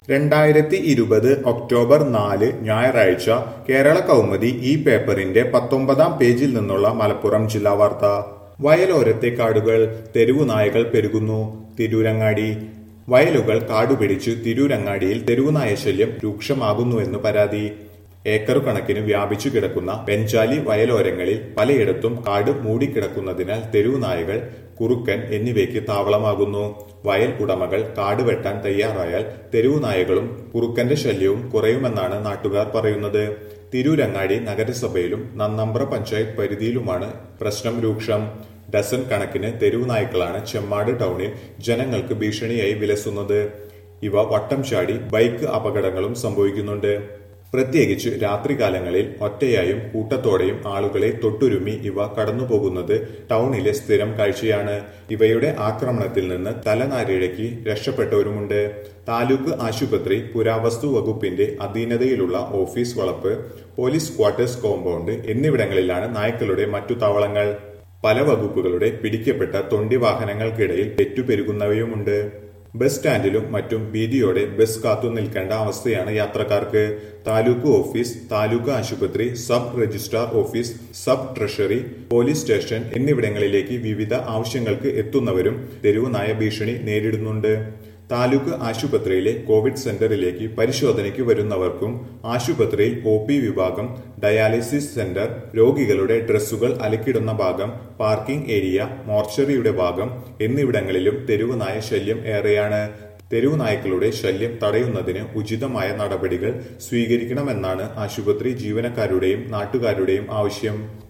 രണ്ടായിരത്തി ഇരുപത് ഒക്ടോബർ നാല് ഞായറാഴ്ച കേരള കൗമുദി ഈ പേപ്പറിന്റെ പത്തൊമ്പതാം പേജിൽ നിന്നുള്ള മലപ്പുറം ജില്ലാ വാർത്ത വയലോരത്തെ കാടുകൾ തെരുവുനായകൾ പെരുകുന്നു തിരൂരങ്ങാടി വയലുകൾ കാടുപിടിച്ചു തിരൂരങ്ങാടിയിൽ തെരുവുനായ ശല്യം രൂക്ഷമാകുന്നുവെന്ന് പരാതി ഏക്കർ കണക്കിന് വ്യാപിച്ചു കിടക്കുന്ന പെഞ്ചാലി വയലോരങ്ങളിൽ പലയിടത്തും കാട് മൂടിക്കിടക്കുന്നതിനാൽ തെരുവുനായകൾ കുറുക്കൻ എന്നിവയ്ക്ക് താവളമാകുന്നു വയൽ ഉടമകൾ കാട് വെട്ടാൻ തയ്യാറായാൽ തെരുവുനായകളും കുറുക്കന്റെ ശല്യവും കുറയുമെന്നാണ് നാട്ടുകാർ പറയുന്നത് തിരൂരങ്ങാടി നഗരസഭയിലും നന്നമ്പ്ര പഞ്ചായത്ത് പരിധിയിലുമാണ് പ്രശ്നം രൂക്ഷം ഡസൻ കണക്കിന് തെരുവുനായ്ക്കളാണ് ചെമ്മാട് ടൗണിൽ ജനങ്ങൾക്ക് ഭീഷണിയായി വിലസുന്നത് ഇവ വട്ടം ചാടി ബൈക്ക് അപകടങ്ങളും സംഭവിക്കുന്നുണ്ട് പ്രത്യേകിച്ച് രാത്രികാലങ്ങളിൽ ഒറ്റയായും കൂട്ടത്തോടെയും ആളുകളെ തൊട്ടുരുമി ഇവ കടന്നുപോകുന്നത് ടൗണിലെ സ്ഥിരം കാഴ്ചയാണ് ഇവയുടെ ആക്രമണത്തിൽ നിന്ന് തലനാരിഴയ്ക്ക് രക്ഷപ്പെട്ടവരുമുണ്ട് താലൂക്ക് ആശുപത്രി പുരാവസ്തു വകുപ്പിന്റെ അധീനതയിലുള്ള ഓഫീസ് വളപ്പ് പോലീസ് ക്വാർട്ടേഴ്സ് കോമ്പൗണ്ട് എന്നിവിടങ്ങളിലാണ് നായ്ക്കളുടെ മറ്റു താവളങ്ങൾ പല വകുപ്പുകളുടെ പിടിക്കപ്പെട്ട തൊണ്ടി വാഹനങ്ങൾക്കിടയിൽ പെറ്റുപെരുകുന്നവയുമുണ്ട് ബസ് സ്റ്റാൻഡിലും മറ്റും ഭീതിയോടെ ബസ് കാത്തു നിൽക്കേണ്ട അവസ്ഥയാണ് യാത്രക്കാർക്ക് താലൂക്ക് ഓഫീസ് താലൂക്ക് ആശുപത്രി sub registrar office sub treasury police station എന്നിവിടങ്ങളിലേക്ക് വിവിധ ആവശ്യങ്ങൾക്ക് എത്തുന്നവരും തെരുവ് നായ ഭീഷണി നേരിടുന്നുണ്ട് താലൂക്ക് ആശുപത്രിയിലെ കോവിഡ് സെന്ററിലേക്ക് പരിശോധനയ്ക്ക് വരുന്നവർക്കും ആശുപത്രിയിൽ ഒ പി വിഭാഗം ഡയാലിസിസ് സെന്റർ രോഗികളുടെ ഡ്രസ്സുകൾ അലക്കിടുന്ന ഭാഗം പാർക്കിംഗ് ഏരിയ മോർച്ചറിയുടെ ഭാഗം എന്നിവിടങ്ങളിലും തെരുവ് നായ ശല്യം ഏറെയാണ് തെരുവ് നായ്ക്കളുടെ ശല്യം തടയുന്നതിന് ഉചിതമായ നടപടികൾ സ്വീകരിക്കണമെന്നാണ് ആശുപത്രി ജീവനക്കാരുടെയും നാട്ടുകാരുടെയും ആവശ്യം